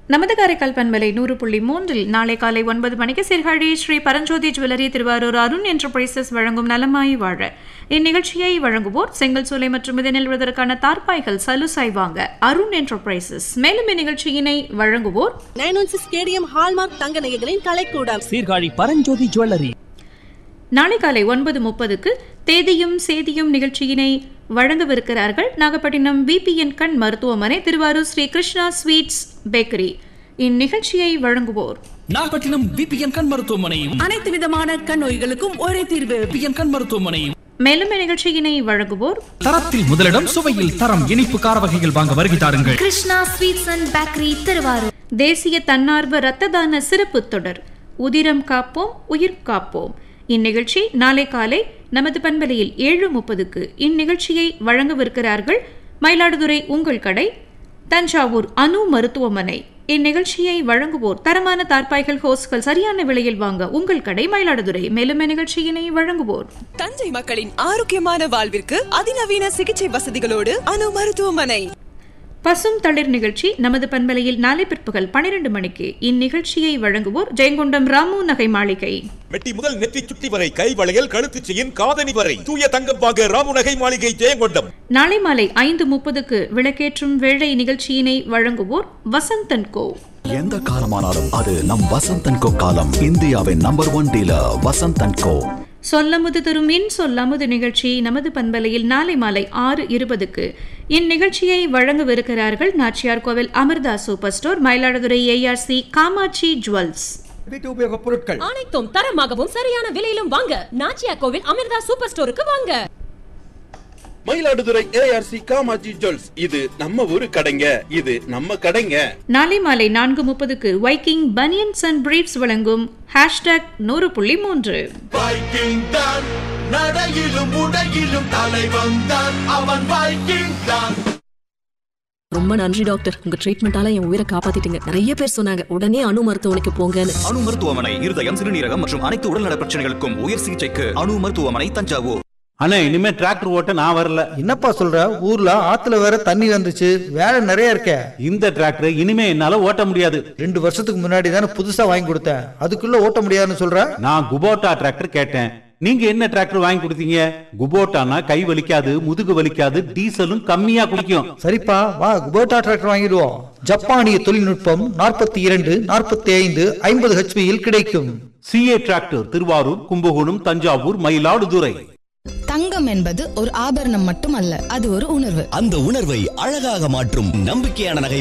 நமது காரைக்கால் பண்பலை நூறு புள்ளி மூன்றில் நாளை காலை ஒன்பது மணிக்கு சீர்காழி ஸ்ரீ பரஞ்சோதி ஜுவல்லரி திருவாரூர் அருண் என்டர்பிரைசஸ் வழங்கும் நலமாய் வாழ இந்நிகழ்ச்சியை வழங்குவோர் செங்கல் சூளை மற்றும் இதனில் விழுவதற்கான தார்பாய்கள் சலுசாய் வாங்க அருண் என்டர்பிரைசஸ் மேலும் இந்நிகழ்ச்சியினை வழங்குவோர் nine one six KDM hallmark தங்க நகைகளின் கலைக்கூடம் சீர்காழி பரஞ்சோதி ஜுவல்லரி நாளை காலை ஒன்பது முப்பதுக்கு தேதியும் சேதியும் நிகழ்ச்சியினை வழங்கவிருக்கிறார்கள் நாகப்பட்டினம் விபிஎன் கண் மருத்துவமனை திருவாரூர் ஸ்ரீ கிருஷ்ணா ஸ்வீட்ஸ் பேக்கரி இந்நிகழ்ச்சியை வழங்குவோர் நாகப்பட்டினம் விபிஎன் கண் மருத்துவமனையும் அனைத்து விதமான கண் நோய்களுக்கும் ஒரே தீர்வு விபிஎன் கண் மருத்துவமனையும் மேலும் இந்நிகழ்ச்சியினை வழங்குவோர் தரத்தில் முதலிடம் சுவையில் தரம் இனிப்பு கார வகைகள் வாங்க வருகை தாருங்கள் Krishna sweets and bakery Thiruvarur தேசிய தன்னார்வ இரத்த தான சிறப்பு தொடர் உதிரம் காப்போம் உயிர் காப்போம் இந்நிகழ்ச்சி நாளை காலை நமது பண்பலையில் ஏழு முப்பதுக்கு இந்நிகழ்ச்சியை வழங்கவிருக்கிறார்கள் மயிலாடுதுறை உங்கள் கடை தஞ்சாவூர் அணு மருத்துவமனை இந்நிகழ்ச்சியை வழங்குவோர் தரமான தார்பாய்கள் ஹோஸ்கள் சரியான விலையில் வாங்க உங்கள் கடை மயிலாடுதுறை மேலும் இந்நிகழ்ச்சியினை வழங்குவோர் தஞ்சை மக்களின் ஆரோக்கியமான வாழ்விற்கு அதிநவீன சிகிச்சை வசதிகளோடு அணு மருத்துவமனை பசும் தளிர் நிகழ்ச்சி நமது பண்பலையில் நாளை பிற்பகல் பனிரெண்டு மணிக்கு இந்நிகழ்ச்சியை வழங்குவோர் ஜெயங்கொண்டம் ராமு நகை மாளிகை மெட்டி முதல் நெற்றி சுட்டி வரை கை வளையல் கழுத்து செயின் காதணி வரை தூய தங்கம் வாங்க ராமுநகை மாளிகை ஜெயங்கொண்டம் நாளை மாலை ஐந்து முப்பதுக்கு விளக்கேற்றும் வேளை நிகழ்ச்சியினை வழங்குவோர் வசந்தன் கோ எந்த காலமானாலும் அது நம் வசந்தன் கோ காலம் இந்தியாவின் number one dealer Vasanthan co சொல்லமுது தரும் இன் சொல்லாமுது நிகழ்ச்சி நமது பண்பலையில் நாளை மாலை ஆறு இருபதுக்கு இந்நிகழ்ச்சியை வழங்கவிருக்கிறார்கள் Nachiyar Kovil Amirtha super store Mayiladuthurai ARC Kamatchi jewels வீட்டு உபயோகப் பொருட்கள் அனைத்தும் தரமாகவும் சரியான விலையிலும் வாங்க நாச்சியா கோவில் அமிர்தா சூப்பர் ஸ்டோருக்கு வாங்க மயிலாடுதுறை ஏஆர்சி காமாஜி ஜுவல்ஸ் இது நம்ம ஊரு கடைங்க இது நம்ம கடைங்க நாளை மாலை நான்கு முப்பதுக்கு வைக்கிங் பனியன்ஸ் அண்ட் பிரீட்ஸ் வழங்கும் ஹேஷ்டாக் நூறு புள்ளி மூன்று வைக்கிங் தான் நடையிலும் உடையிலும் தலைவன் தான் அவன் வைக்கிங் தான் ரொம்ப நன்றி டாக்டர் உங்க ட்ரீட்மெண்டால என் உயிரை காப்பாத்திட்டீங்க நிறைய பேர் சொன்னாங்க உடனே அணு மருத்துவமனைக்கு போங்கன்னு அணு மருத்துவமனை இருதயம் சிறுநீரகம் மற்றும் அனைத்து உடல்நல பிரச்சனைகளுக்கும் உயர் சிகிச்சைக்கு அணு மருத்துவமனை தஞ்சாவூர் அண்ணா இனிமே டிராக்டர் ஓட்ட நான் வரல என்னப்பா சொல்ற ஊர்ல ஆத்துல வேற தண்ணி வந்துச்சு வேலை நிறைய இருக்க இந்த டிராக்டர் இனிமே என்னால ஓட்ட முடியாது ரெண்டு வருஷத்துக்கு முன்னாடி தானே புதுசா வாங்கி கொடுத்தேன் அதுக்குள்ள ஓட்ட முடியாதுன்னு சொல்ற நான் குபோட்டா டிராக்டர் கேட்டேன் நீங்க என்ன டிராக்டர் வாங்கி கொடுத்தீங்க குபோட்டானா கை வலிக்காது முதுகு வலிக்காது டீசலும் கம்மியா குடிக்கும் சரிப்பா வா குபோட்டா டிராக்டர் வாங்கிடுவோம் ஜப்பானிய தொழில்நுட்பம் நாற்பத்தி இரண்டு நாற்பத்தி ஐந்து ஐம்பது ஹெச்பியில் கிடைக்கும் சிஏ டிராக்டர் திருவாரூர் கும்பகோணம் தஞ்சாவூர் மயிலாடுதுறை தங்கம் என்பது ஒரு ஆபரணம் மட்டுமல்ல அது ஒரு உணர்வு அந்த உணர்வை அழகாக மாற்றும் நம்பிக்கையான நகை